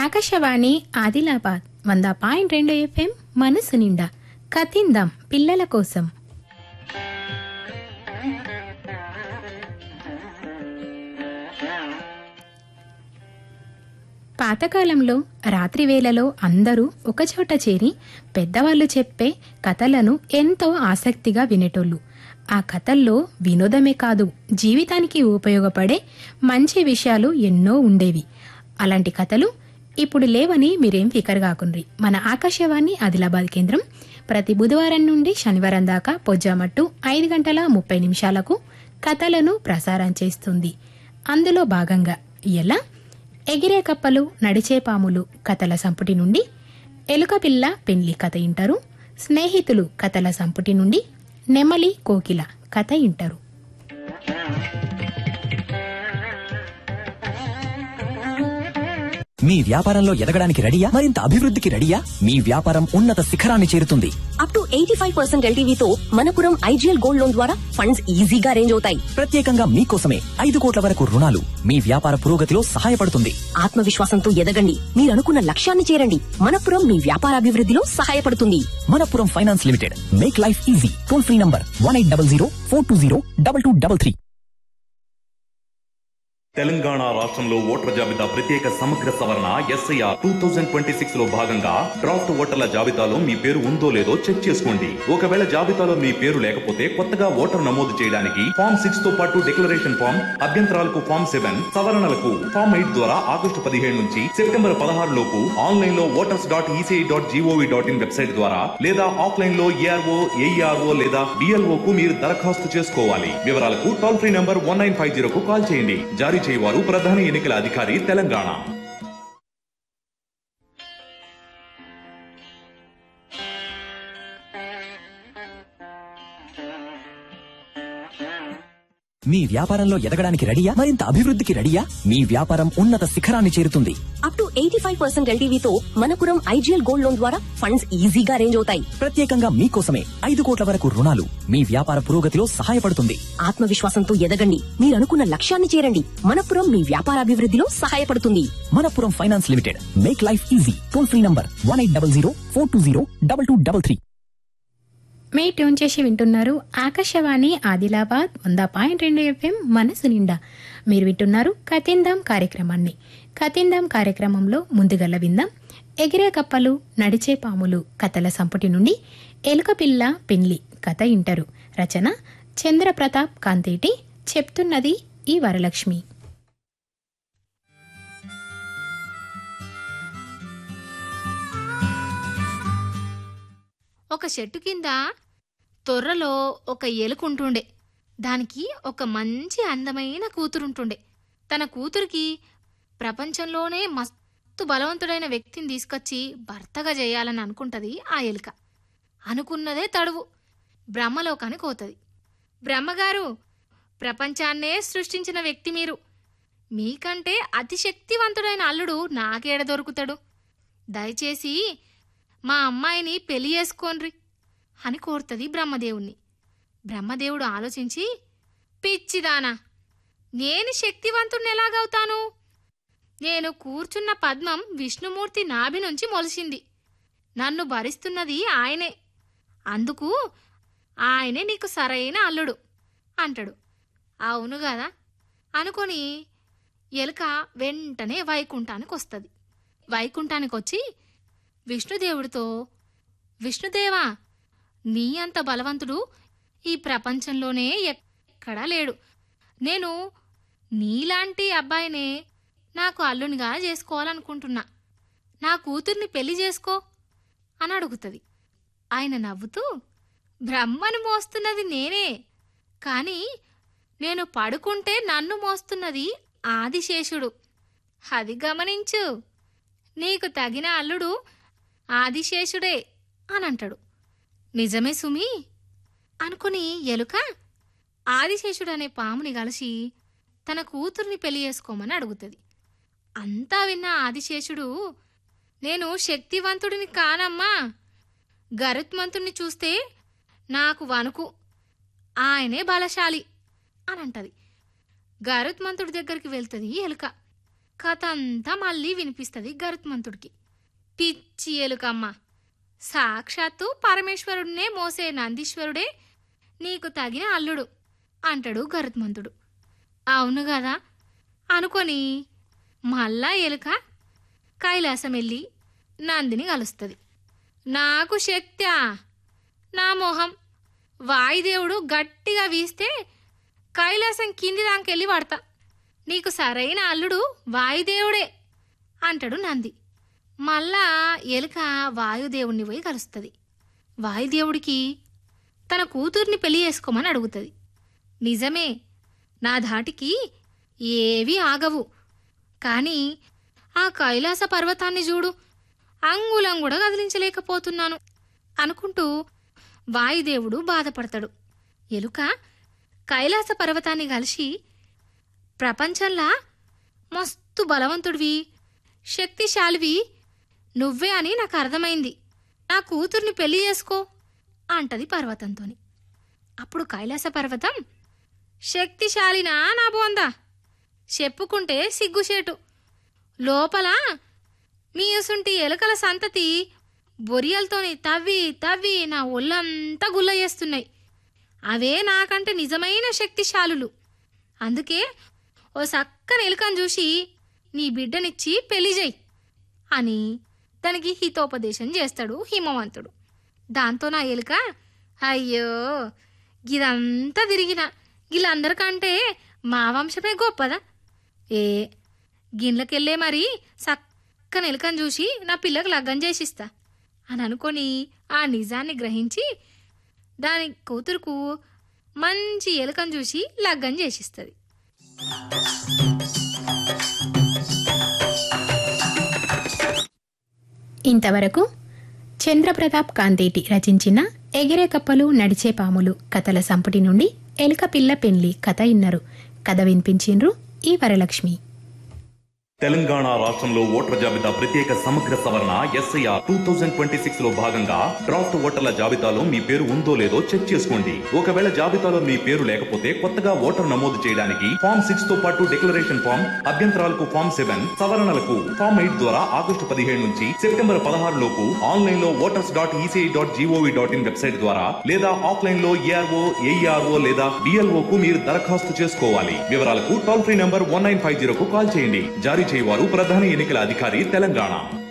ఆకాశవాణి ఆదిలాబాద్ వంద పాయింట్ రెండు ఎఫ్ఎం మనసు నిండా కతిందాం పిల్లల కోసం పాతకాలంలో రాత్రి వేళలో అందరూ ఒకచోట చేరి పెద్దవాళ్ళు చెప్పే కథలను ఎంతో ఆసక్తిగా వినేటోళ్ళు ఆ కథల్లో వినోదమే కాదు జీవితానికి ఉపయోగపడే మంచి విషయాలు ఎన్నో ఉండేవి అలాంటి కథలు ఇప్పుడు లేవని మీరేం ఫికర్ కాకుండ్రి మన ఆకాశవాణి ఆదిలాబాద్ కేంద్రం ప్రతి బుధవారం నుండి శనివారం దాకా పొజ్జామట్టు ఐదు గంటల ముప్పై నిమిషాలకు కథలను ప్రసారం చేస్తుంది అందులో భాగంగా ఎలా ఎగిరే కప్పలు నడిచే పాములు కథల సంపుటి నుండి ఎలుక పిల్ల పెండ్లి కథ ఇంటారు స్నేహితులు కథల సంపుటి నుండి నెమలి కోకిల కథ ఇంటారు మీ వ్యాపారంలో ఎదగడానికి రెడీయా మరింత అభివృద్ధికి రెడీయా మీ వ్యాపారం ఉన్నత శిఖరాన్ని చేరుతుంది up to eighty five percent ఎల్టీవీతో మనపురం ఐజీఎల్ గోల్డ్ లోన్ ద్వారా ఫండ్స్ ఈజీగా అరేంజ్ అవుతాయి ప్రత్యేకంగా మీకోసమే ఐదు కోట్ల వరకు రుణాలు మీ వ్యాపార పురోగతిలో సహాయపడుతుంది ఆత్మవిశ్వాసంతో ఎదగండి మీరు అనుకున్న లక్ష్యాన్ని చేరండి మనపురం మీ వ్యాపారాభివృద్ధిలో సహాయపడుతుంది Manappuram finance limited make life easy toll free number one eight double zero four two zero double two double three Telangana రాష్ట్రంలో ఓటర్ల జాబితా ప్రత్యేక సమగ్ర సవరణ SIR two thousand twenty six లో భాగంగా డ్రాఫ్ట్ ఓటర్ల జాబితాలో మీ పేరు ఉందో లేదో చెక్ చేసుకోండి ఒకవేళ జాబితాలో మీ పేరు లేకపోతే కొత్తగా ఓటర్ నమోదు చేయడానికి ఫామ్ సిక్స్ తో పాటు డిక్లరేషన్ ఫామ్ అభ్యంతరాలకు ఫామ్ సెవెన్ సవరణలకు ఫామ్ ఎయిట్ ద్వారా ఆగస్టు పదిహేడు నుంచి సెప్టెంబర్ పదహారు లోపు ఆన్లైన్ లో voters dot ECI dot GOV dot in website ద్వారా లేదా ఆఫ్లైన్ లో ఏఆర్ఓ ఏఈఆర్ఓ లేదా బిఎల్ఓ కు మీరు దరఖాస్తు చేసుకోవాలి వివరాలకు toll free number one nine five zero కు కాల్ చేయండి జారీ చేయవారు ప్రధాన ఎన్నికల అధికారి తెలంగాణ మీ వ్యాపారంలో ఎదగడానికి రెడీయా మరింత అభివృద్ధికి రెడీయా మీ వ్యాపారం ఉన్నత శిఖరాన్ని చేరుతుంది up to eighty five percent ఎల్టీవీతో మనపురం ఐజీఎల్ గోల్డ్ లోన్ ద్వారా ఫండ్స్ ఈజీగా అరేంజ్ అవుతాయి ప్రత్యేకంగా మీకోసమే ఐదు కోట్ల వరకు రుణాలు మీ వ్యాపార పురోగతిలో సహాయపడుతుంది ఆత్మవిశ్వాసంతో ఎదగండి మీరు అనుకున్న లక్ష్యాన్ని చేరండి మనపురం మీ వ్యాపారాభివృద్ధిలో సహాయపడుతుంది Manappuram finance limited make life easy toll free number one eight double zero four two zero double two double three మే ట్యూన్ చేసి వింటున్నారు ఆకాశవాణి ఆదిలాబాద్ వంద పాయింట్ రెండు ఎఫ్ఎం మనసు నిండా మీరు వింటున్నారు కతిందాం కార్యక్రమాన్ని కతిందాం కార్యక్రమంలో ముందుగల విందాం ఎగిరే కప్పలు నడిచే పాములు కథల సంపుటి నుండి ఎలుక పిల్ల పెండ్లి కథ ఇంటరు రచన చంద్రప్రతాప్ కాంతేటి చెప్తున్నది ఈ వరలక్ష్మి ఒక చెట్టు కింద తొర్రలో ఒక ఎలుకుంటుండే దానికి ఒక మంచి అందమైన కూతురుంటుండే తన కూతురికి ప్రపంచంలోనే మస్తు బలవంతుడైన వ్యక్తిని తీసుకొచ్చి భర్తగా చేయాలని అనుకుంటది ఆ ఎలుక అనుకున్నదే తడువు బ్రహ్మలోకానికి పోతుంది బ్రహ్మగారు ప్రపంచాన్నే సృష్టించిన వ్యక్తి మీరు మీకంటే అతి శక్తివంతుడైన అల్లుడు నాకేడ దొరుకుతాడు దయచేసి మా అమ్మాయిని పెళ్లి చేసుకోన్రి అని కోరుతుంది బ్రహ్మదేవుణ్ణి బ్రహ్మదేవుడు ఆలోచించి పిచ్చిదానా నేను శక్తివంతుణ్ణి ఎలాగవుతాను నేను కూర్చున్న పద్మం విష్ణుమూర్తి నాభి నుంచి మొలిసింది నన్ను భరిస్తున్నది ఆయనే అందుకు ఆయనే నీకు సరైన అల్లుడు అంటాడు అవును కదా అనుకొని ఎలుక వెంటనే వైకుంఠానికి వస్తుంది వైకుంఠానికి వచ్చి విష్ణుదేవుడితో విష్ణుదేవా నీ అంత బలవంతుడు ఈ ప్రపంచంలోనే ఎక్కడా లేడు నేను నీలాంటి అబ్బాయినే నాకు అల్లునిగా చేసుకోవాలనుకుంటున్నా నా కూతుర్ని పెళ్లి చేసుకో అని అడుగుతుంది ఆయన నవ్వుతూ బ్రహ్మను మోస్తున్నది నేనే కానీ నేను పడుకుంటే నన్ను మోస్తున్నది ఆదిశేషుడు అది గమనించు నీకు తగిన అల్లుడు ఆదిశేషుడే అని అంటాడు నిజమే సుమి అనుకుని ఎలుక ఆదిశేషుడు అనే పాముని కలిసి తన కూతుర్ని పెళ్లి చేసుకోమని అడుగుతుంది అంతా విన్న ఆదిశేషుడు నేను శక్తివంతుడిని కానమ్మా గరుత్మంతుణ్ణి చూస్తే నాకు వణుకు ఆయనే బలశాలి అని అంటది గరుత్మంతుడి దగ్గరికి వెళ్తుంది ఎలుక కథ అంతా మళ్ళీ వినిపిస్తుంది గరుత్మంతుడికి పిచ్చి ఎలుకమ్మ సాక్షాత్తు పరమేశ్వరుడినే మోసే నందీశ్వరుడే నీకు తగిన అల్లుడు అంటాడు గరుత్మంతుడు అవును కదా అనుకొని మళ్ళా ఎలుక కైలాసం వెళ్ళి నందిని కలుస్తుంది నాకు శక్త్యా నా మొహం వాయుదేవుడు గట్టిగా వీస్తే కైలాసం కింది దాకెళ్ళి పడతా నీకు సరైన అల్లుడు వాయుదేవుడే అంటాడు నంది మళ్ళా ఎలుక వాయుదేవుణ్ణి పోయి కలుస్తుంది వాయుదేవుడికి తన కూతుర్ని పెళ్లి చేసుకోమని అడుగుతుంది నిజమే నా ధాటికి ఏవీ ఆగవు కానీ ఆ కైలాస పర్వతాన్ని చూడు అంగుళం కూడా కదిలించలేకపోతున్నాను అనుకుంటూ వాయుదేవుడు బాధపడతాడు ఎలుక కైలాస పర్వతాన్ని కలిసి ప్రపంచంలా మస్తు బలవంతుడివి శక్తిశాలివి నువ్వే అని నాకు అర్థమైంది నా కూతుర్ని పెళ్లి చేసుకో అంటది పర్వతంతోని అప్పుడు కైలాస పర్వతం శక్తిశాలినా నా బోందా చెప్పుకుంటే సిగ్గుచేటు లోపల మీ అసుంటి ఎలుకల సంతతి బొరియలతోని తవ్వి తవ్వి నా ఒళ్ళంతా గుల్ల చేస్తున్నాయి అవే నాకంటే నిజమైన శక్తిశాలులు అందుకే ఓ సక్కని ఎలుకను చూసి నీ బిడ్డనిచ్చి పెళ్లి చేయి అని దానికి హితోపదేశం చేస్తాడు హిమవంతుడు దాంతో నా ఎలుక అయ్యో గిదంతా తిరిగిన వీళ్ళందరికంటే మా వంశమే గొప్పదా ఏ గిన్నెలకెళ్ళే మరి సక్కన ఎలుకను చూసి నా పిల్లకు లగ్గం చేసిస్తా అని అనుకొని ఆ నిజాన్ని గ్రహించి దాని కూతురుకు మంచి ఎలుకను చూసి లగ్గం చేసిస్తుంది ఇంతవరకు చంద్రప్రతాప్ కాంతేటి రచించిన ఎగిరే కప్పలు నడిచే పాములు కథల సంపుటి నుండి ఎలుక పిల్ల పెండ్లి కథ ఇన్నరు కథ వినిపించిండ్రు ఈ వరలక్ష్మి తెలంగాణ రాష్ట్రంలో ఓటర్ల జాబితా ప్రత్యేక సమగ్ర సవరణ SIR two thousand twenty six లో భాగంగా డ్రాఫ్ట్ ఓటర్ల జాబితాలో మీ పేరు ఉందో లేదో చెక్ చేసుకోండి ఒకవేళ జాబితాలో మీ పేరు లేకపోతే కొత్తగా ఓటర్ నమోదు చేయడానికి ఫామ్ సిక్స్ తో పాటు డిక్లరేషన్ ఫామ్ అభ్యంతరాలకు ఫామ్ సెవెన్ సవరణలకు ఫామ్ ఎయిట్ ద్వారా ఆగస్టు పదిహేడు నుంచి సెప్టెంబర్ పదహారు లోపు ఆన్లైన్ లో voters dot ECI dot GOV dot in website ద్వారా లేదా ఆఫ్లైన్ లో ఏఆర్ఓ ఏఈఆర్ఓ లేదా డిఎల్ఓ కు మీరు దరఖాస్తు చేసుకోవాలి వివరాలకు toll free number one nine five జీరోకు కాల్ చేయండి జారీ చేయవారు ప్రధాన ఎన్నికల అధికారి తెలంగాణ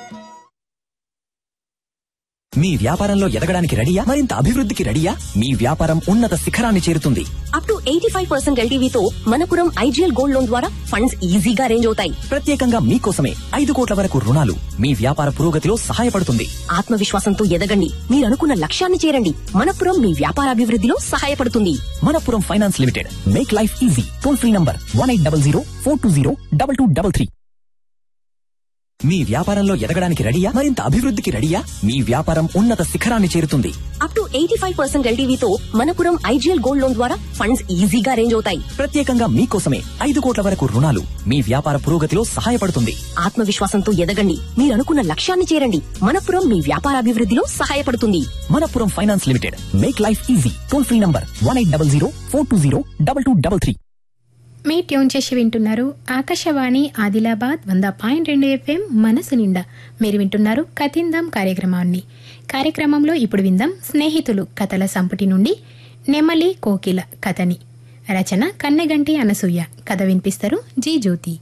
మీ వ్యాపారంలో ఎదగడానికి రెడీయా మరింత అభివృద్ధికి రెడీయా మీ వ్యాపారం ఉన్నత శిఖరాన్ని చేరుతుంది up to eighty five percent ఎల్టీవీతో మనపురం ఐజీఎల్ గోల్డ్ లోన్ ద్వారా ఫండ్స్ ఈజీగా అరేంజ్ అవుతాయి ప్రత్యేకంగా మీకోసమే ఐదు కోట్ల వరకు రుణాలు మీ వ్యాపార పురోగతిలో సహాయపడుతుంది ఆత్మవిశ్వాసంతో ఎదగండి మీరు అనుకున్న లక్ష్యాన్ని చేరండి మనపురం మీ వ్యాపారాభివృద్ధిలో సహాయపడుతుంది Manappuram finance limited make life easy toll free number one eight double zero four two zero double two double three మీ వ్యాపారంలో ఎదగడానికి రెడీయా మరింత అభివృద్ధికి రెడీయా మీ వ్యాపారం ఉన్నత శిఖరాన్ని చేరుతుంది up to eighty five percent ఎల్టీవీతో మనపురం ఐజీఎల్ గోల్డ్ లోన్ ద్వారా ఫండ్స్ ఈజీగా అరేంజ్ అవుతాయి ప్రత్యేకంగా మీకోసమే ఐదు కోట్ల వరకు రుణాలు మీ వ్యాపార పురోగతిలో సహాయపడుతుంది ఆత్మవిశ్వాసంతో ఎదగండి మీరు అనుకున్న లక్ష్యాన్ని చేరండి మనపురం మీ వ్యాపారాభివృద్ధిలో సహాయపడుతుంది Manappuram finance limited make life easy toll free number one eight double zero four two zero double two double three మీ ట్యూన్ చేసి వింటున్నారు ఆకాశవాణి ఆదిలాబాద్ వంద పాయింట్ రెండు ఎఫ్ఎం మనసు నిండా మీరు వింటున్నారు కథిందం కార్యక్రమాన్ని కార్యక్రమంలో ఇప్పుడు విందాం స్నేహితులు కథల సంపుటి నుండి నెమలి కోకిల కథని రచన కన్నెగంటి అనసూయ కథ వినిపిస్తారు జీ జ్యోతి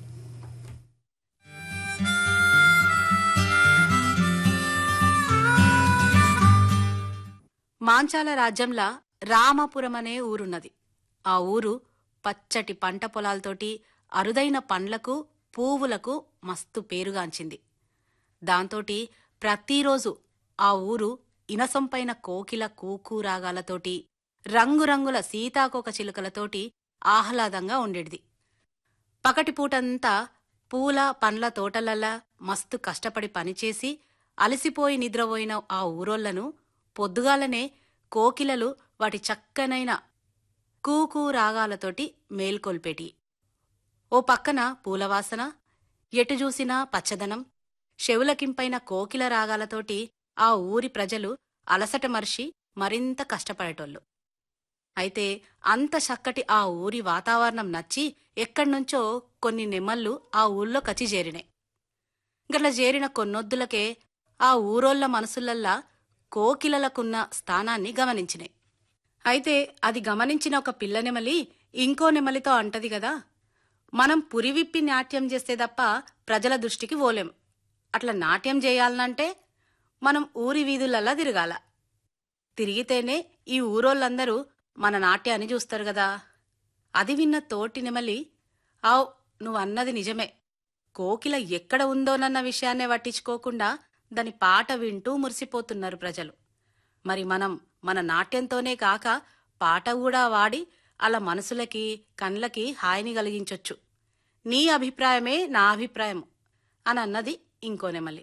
మాంచాల రాజ్యంలా రామాపురం అనే ఊరున్నది ఆ ఊరు పచ్చటి పంట పొలాలతోటి అరుదైన పండ్లకు పువ్వులకు మస్తు పేరుగాంచింది దాంతోటి ప్రతిరోజు ఆ ఊరు ఇనసంపైన కోకిల కూకు రాగాలతోటి రంగురంగుల సీతాకోక చిలుకలతోటి ఆహ్లాదంగా ఉండేది పకటిపూటంతా పూల పండ్ల తోటలల్లా మస్తు కష్టపడి పనిచేసి అలసిపోయి నిద్రపోయిన ఆ ఊరోళ్లను పొద్దుగాలనే కోకిలలు వాటి చక్కనైన కూకూ రాగాలతోటి మేల్కొల్పేటి ఓ పక్కన పూలవాసన ఎటు చూసినా పచ్చదనం చెవులకింపైన కోకిల రాగాలతోటి ఆ ఊరి ప్రజలు అలసట మర్చి మరింత కష్టపడేటోళ్ళు అయితే అంత చక్కటి ఆ ఊరి వాతావరణం నచ్చి ఎక్కడ్నుంచో కొన్ని నెమళ్ళు ఆ ఊళ్ళో కచి చేరినాయి గట్ల చేరిన కొన్నొద్దులకే ఆ ఊరోళ్ళ మనసులల్లా కోకిలలకున్న స్థానాన్ని గమనించినాయి అయితే అది గమనించిన ఒక పిల్ల నెమలి ఇంకో నెమలితో అంటది గదా మనం పురివిప్పి నాట్యం చేస్తే తప్ప ప్రజల దృష్టికి పోలేం అట్లా నాట్యం చేయాలనంటే మనం ఊరి వీధులల్లా తిరగాల తిరిగితేనే ఈ ఊరోళ్ళందరూ మన నాట్యాన్ని చూస్తారు గదా అది విన్న తోటి నెమలి ఆవ్ నువ్వన్నది నిజమే కోకిల ఎక్కడ ఉందోనన్న విషయాన్నే పట్టించుకోకుండా దాని పాట వింటూ మురిసిపోతున్నారు ప్రజలు మరి మనం మన నాట్యంతోనే కాక పాట కూడా వాడి అలా మనసులకి కండ్లకి హాయిని కలిగించొచ్చు నీ అభిప్రాయమే నా అభిప్రాయం అని అన్నది ఇంకో నెమలి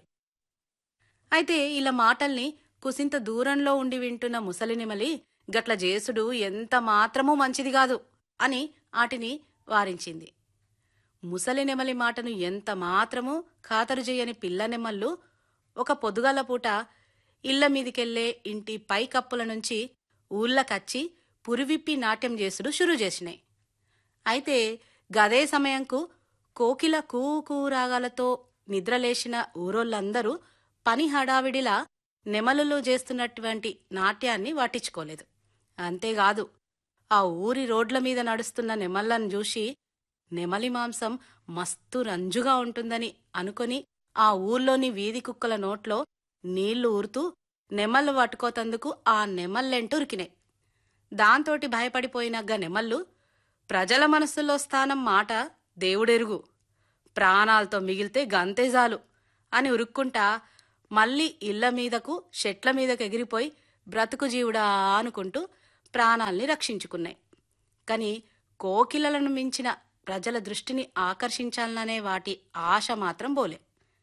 అయితే ఇలా మాటల్ని కుసింత దూరంలో ఉండి వింటున్న ముసలి నెమలి గట్ల జేసుడు ఎంత మాత్రమూ మంచిది కాదు అని ఆటిని వారించింది ముసలి నెమలి మాటను ఎంత మాత్రమూ ఖాతరు చేయని పిల్ల నెమళ్ళు ఒక పొద్దుగాల పూట ఇళ్ల మీదికెళ్లే ఇంటి పై కప్పుల నుంచి ఊళ్ళకచ్చి పురివిప్పి నాట్యం చేసుడు షురు చేసినాయి అయితే గదే సమయంకు కోకిల కూ రాగాలతో నిద్రలేసిన ఊరోళ్ళందరూ పని హడావిడిలా నెమలులో చేస్తున్నటువంటి నాట్యాన్ని పట్టించుకోలేదు అంతేకాదు ఆ ఊరి రోడ్ల మీద నడుస్తున్న నెమళ్లను చూసి నెమలి మాంసం మస్తు రంజుగా ఉంటుందని అనుకొని ఆ ఊర్లోని వీధి కుక్కల నోట్లో నీళ్లు ఊరుతూ నెమళ్ళు పట్టుకోతందుకు ఆ నెమళ్ళెంటూ ఉరికినాయి దాంతోటి భయపడిపోయినగ్గ నెమళ్ళు ప్రజల మనస్సులో స్థానం మాట దేవుడెరుగు ప్రాణాలతో మిగిలితే గంతేజాలు అని ఉరుక్కుంటా మళ్ళీ ఇళ్ల మీదకు చెట్ల మీదకు ఎగిరిపోయి బ్రతుకు జీవుడా అనుకుంటూ ప్రాణాల్ని రక్షించుకున్నాయి కాని కోకిలలను మించిన ప్రజల దృష్టిని ఆకర్షించాలనే వాటి ఆశ మాత్రం పోలే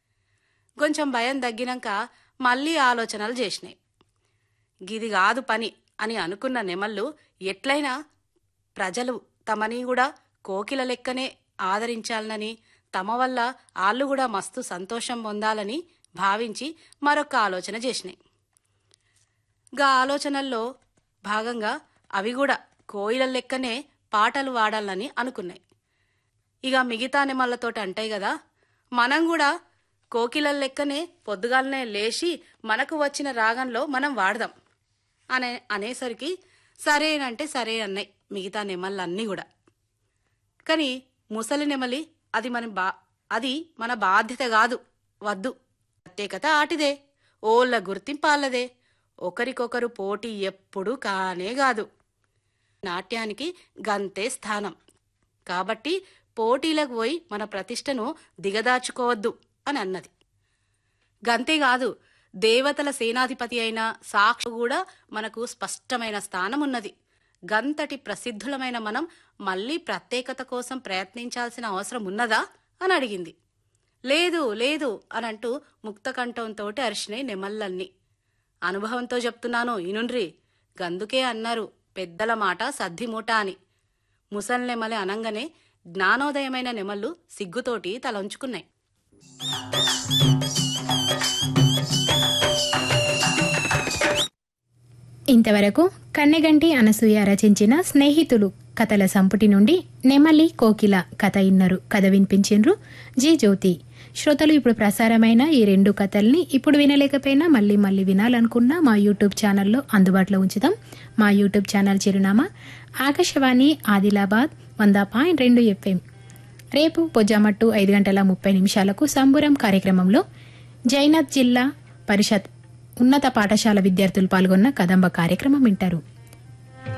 కొంచెం భయం తగ్గినాక మళ్ళీ ఆలోచనలు చేసినాయి గిది కాదు పని అని అనుకున్న నెమళ్ళు ఎట్లయినా ప్రజలు తమని కూడా కోకిల లెక్కనే ఆదరించాలనని తమ వల్ల ఆళ్ళు కూడా మస్తు సంతోషం పొందాలని భావించి మరొక ఆలోచన చేసినాయి గా ఆలోచనల్లో భాగంగా అవి కూడా కోయిల లెక్కనే పాటలు వాడాలని అనుకున్నాయి ఇక మిగతా నెమళ్ళతోటి అంటాయి కదా మనం కూడా కోకిలల లెక్కనే పొద్దుగాలనే లేచి మనకు వచ్చిన రాగంలో మనం వాడదాం అనే అనేసరికి సరేనంటే సరే అన్నాయి మిగతా నెమళ్ళన్నీ కూడా కానీ ముసలి నెమలి అది మన బా అది మన బాధ్యత కాదు వద్దు ప్రత్యేకత ఆటిదే ఓళ్ళ గుర్తింపాలదే ఒకరికొకరు పోటీ ఎప్పుడూ కానే కాదు నాట్యానికి గంతే స్థానం కాబట్టి పోటీలకు పోయి మన ప్రతిష్టను దిగదార్చుకోవద్దు అని అన్నది గంతేకాదు దేవతల సేనాధిపతి అయిన సాక్షి కూడా మనకు స్పష్టమైన స్థానం ఉన్నది గంతటి ప్రసిద్ధులమైన మనం మళ్ళీ ప్రత్యేకత కోసం ప్రయత్నించాల్సిన అవసరం ఉన్నదా అని అడిగింది లేదు లేదు అనంటూ ముక్తకంఠంతో అరిచినాయి నెమళ్ళన్నీ అనుభవంతో చెప్తున్నాను ఇనుండ్రి గందుకే అన్నారు పెద్దల మాట సద్దిమూట అని ముసలి నెమలి అనంగానే జ్ఞానోదయమైన నెమళ్ళు సిగ్గుతోటి తలంచుకున్నాయి ఇంతవరకు కన్నెగంటి అనసూయ రచించిన స్నేహితులు కథల సంపుటి నుండి నెమలి కోకిల కథ ఇన్నరు కథ వినిపించిండ్రు జి జ్యోతి శ్రోతలు ఇప్పుడు ప్రసారమైన ఈ రెండు కథల్ని ఇప్పుడు వినలేకపోయినా మళ్ళీ మళ్ళీ వినాలనుకున్నా మా యూట్యూబ్ ఛానల్లో అందుబాటులో ఉంచుదాం మా యూట్యూబ్ ఛానల్ చిరునామా ఆకాశవాణి ఆదిలాబాద్ వంద పాయింట్ రెండు ఎఫ్ఎం రేపు పొజ్జామట్టు ఐదు గంటల ముప్పై నిమిషాలకు సంబురం కార్యక్రమంలో జైనత్ జిల్లా పరిషత్ ఉన్నత పాఠశాల విద్యార్థులు పాల్గొన్న కదంబ కార్యక్రమం వింటారు